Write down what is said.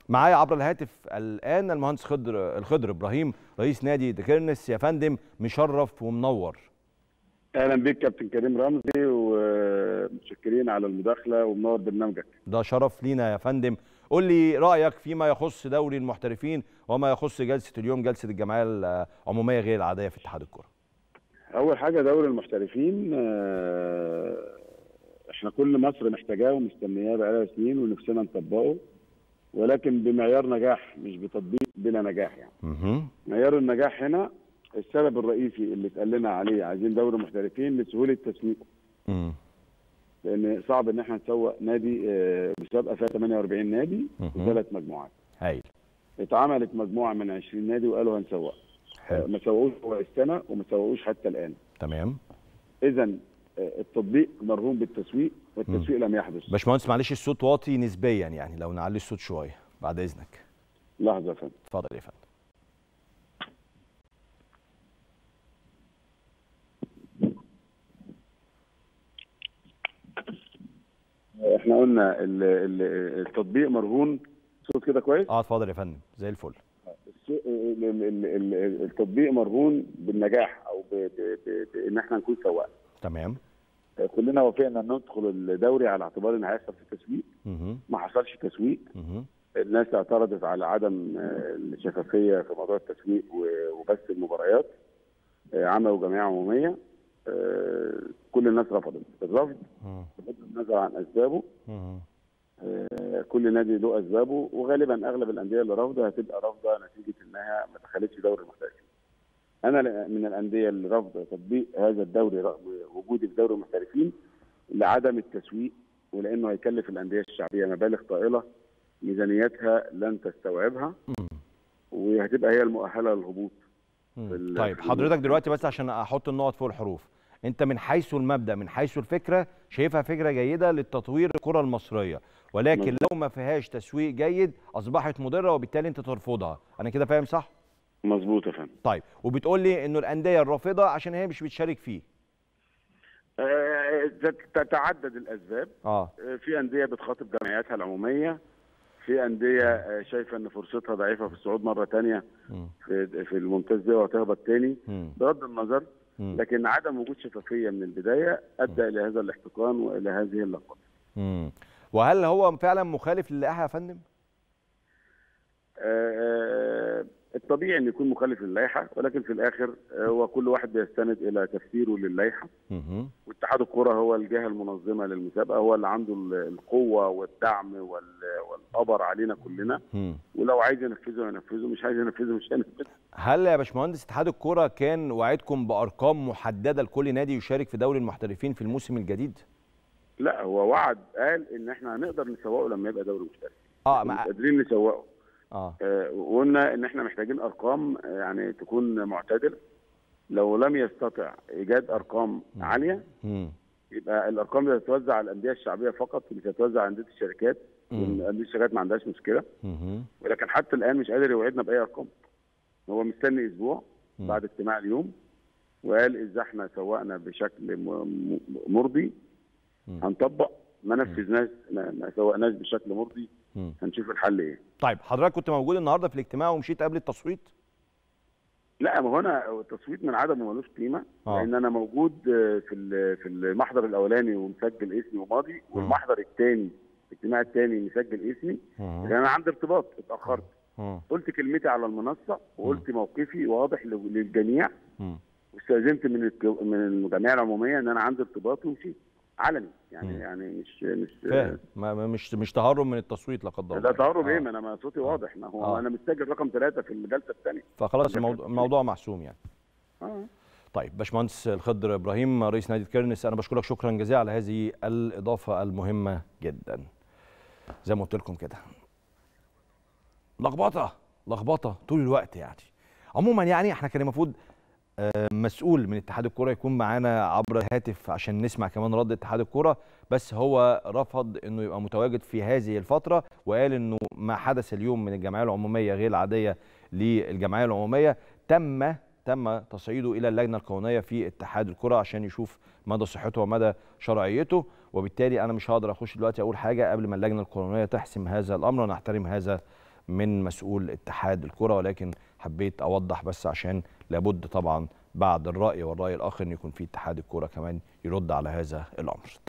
معايا عبر الهاتف الان المهندس خضر الخضر ابراهيم رئيس نادي ديكيرنس يا فندم مشرف ومنور اهلا بيك كابتن كريم رمزي ومتشكرين على المداخله ومنور برنامجك ده شرف لينا يا فندم قول لي رايك فيما يخص دوري المحترفين وما يخص جلسه اليوم جلسه الجمعيه العموميه غير العاديه في اتحاد الكره اول حاجه دوري المحترفين آه، احنا كل مصر محتاجاه ومستنياه بقالها سنين ونفسنا نطبقه ولكن بمعيار نجاح مش بتطبيق بلا نجاح يعني مهم. معيار النجاح هنا السبب الرئيسي اللي اتقال لنا عليه عايزين دوري محترفين لسهوله تسويقه مم. لان صعب ان احنا نسوق نادي آه، مسابقه فيها 48 نادي مهم. وثلاث مجموعات هايل اتعملت مجموعه من 20 نادي وقالوا هنسوق حلو ما سوقوش هو السنه وما سوقوش حتى الان تمام اذا التطبيق مرهون بالتسويق والتسويق لم يحدث باشمهندس معلش الصوت واطي نسبيا يعني لو نعلي الصوت شويه بعد اذنك لحظه يا فندم اتفضل يا فندم احنا قلنا ال- ال- التطبيق مرهون صوت كده كويس اه اتفضل يا فندم زي الفل السو- ال- ال- ال- ال- التطبيق مرهون بالنجاح او ب- ب- ب- بان احنا نكون سواق تمام كلنا وافقنا ان ندخل الدوري على اعتبار ان هيحصل في تسويق مهم. ما حصلش تسويق مهم. الناس اعترضت على عدم آه، الشفافيه في موضوع التسويق و- وبث المباريات آه، عملوا جمعيه عموميه آه، كل الناس رفضت الرفض مم. بغض النظر عن اسبابه مم. آه، كل نادي له اسبابه وغالبا اغلب الانديه اللي رافضه هتبقى رافضه نتيجه انها ما دخلتش دوري المحترفين. انا ل- من الانديه اللي رافضه تطبيق هذا الدوري رغم وجودي في دوري المحترفين لعدم التسويق ولانه هيكلف الانديه الشعبيه مبالغ طائله ميزانيتها لن تستوعبها مم. وهتبقى هي المؤهله للهبوط. مم. ال- طيب في حضرتك دلوقتي بس عشان احط النقط فوق الحروف انت من حيث المبدا من حيث الفكره شايفها فكره جيده للتطوير الكره المصريه ولكن مظبوط. لو ما فيهاش تسويق جيد اصبحت مضره وبالتالي انت ترفضها انا كده فاهم صح مظبوط يا فندم. طيب وبتقول لي انه الانديه الرافضه عشان هي مش بتشارك فيه آه، تت- تتعدد الاسباب اه في انديه بتخاطب جمعياتها العموميه في انديه آه، شايفه ان فرصتها ضعيفه في الصعود مره تانية مم. في في الممتاز ده وهتهبط تاني مم. بغض النظر مم. لكن عدم وجود شفافيه من البدايه ادى الى هذا الاحتقان والى هذه اللخبطه. مم. وهل هو فعلا مخالف للائحه يا فندم آه، الطبيعي ان يكون مخالف للائحه ولكن في الاخر آه، هو كل واحد بيستند الى تفسيره للائحه مهم. واتحاد الكره هو الجهه المنظمه للمسابقه هو اللي عنده ال- القوه والدعم وال- والقبر علينا كلنا مم. ولو عايز ينفذه ينفذه مش عايز ينفذه مش هينفذه هل يا باشمهندس اتحاد الكوره كان وعدكم بارقام محدده لكل نادي يشارك في دوري المحترفين في الموسم الجديد لا هو وعد قال ان احنا هنقدر نسوقه لما يبقى دوري مشترك اه مش مع... قادرين نسوقه اه آه، وقلنا ان احنا محتاجين ارقام آه، يعني تكون معتدله لو لم يستطع ايجاد ارقام عاليه مم. يبقى الارقام دي تتوزع على الانديه الشعبيه فقط مش هتتوزع على انديه الشركات مم. لان انديه الشركات ما عندهاش مشكله مهم. ولكن حتى الان مش قادر يوعدنا باي ارقام هو مستني اسبوع مم. بعد اجتماع اليوم وقال اذا احنا سوقنا بشكل م- م- مرضي مم. هنطبق ما نفذناش ما ما سوقناش بشكل مرضي مم. هنشوف الحل ايه طيب حضرتك كنت موجود النهارده في الاجتماع ومشيت قبل التصويت لا ما هو انا التصويت من عدمه ملوش قيمه آه. لان انا موجود آه، في ال- في المحضر الاولاني ومسجل اسمي وماضي والمحضر الثاني الاجتماع الثاني مسجل اسمي مم. لان انا عندي ارتباط اتاخرت مم. قلت كلمتي على المنصه وقلت موقفي واضح لل- للجميع مم. واستاذنت من الك- من الجمعيه العموميه ان انا عندي ارتباط ومشيت علني يعني مم. يعني مش مش فاهم ما ما- مش مش تهرب من التصويت لا قدر الله لا تهرب ايه آه. ما انا ما صوتي واضح ما هو آه. انا مسجل رقم ثلاثه في الجلسه الثانيه فخلاص الموضوع, الموضوع محسوم يعني اه طيب باشمهندس الخضر ابراهيم رئيس نادي كيرنس انا بشكرك شكرا جزيلا على هذه الاضافه المهمه جدا زي ما قلت لكم كده لخبطه لخبطه طول الوقت يعني عموما يعني احنا كان المفروض آه، مسؤول من اتحاد الكوره يكون معانا عبر الهاتف عشان نسمع كمان رد اتحاد الكوره بس هو رفض انه يبقى متواجد في هذه الفتره وقال انه ما حدث اليوم من الجمعيه العموميه غير العاديه للجمعيه العموميه تم تم تصعيده الى اللجنه القانونيه في اتحاد الكره عشان يشوف مدى صحته ومدى شرعيته وبالتالي انا مش هقدر اخش دلوقتي اقول حاجه قبل ما اللجنه القانونيه تحسم هذا الامر ونحترم هذا من مسؤول اتحاد الكره ولكن حبيت اوضح بس عشان لابد طبعا بعد الراي والراي الاخر ان يكون في اتحاد الكره كمان يرد على هذا الامر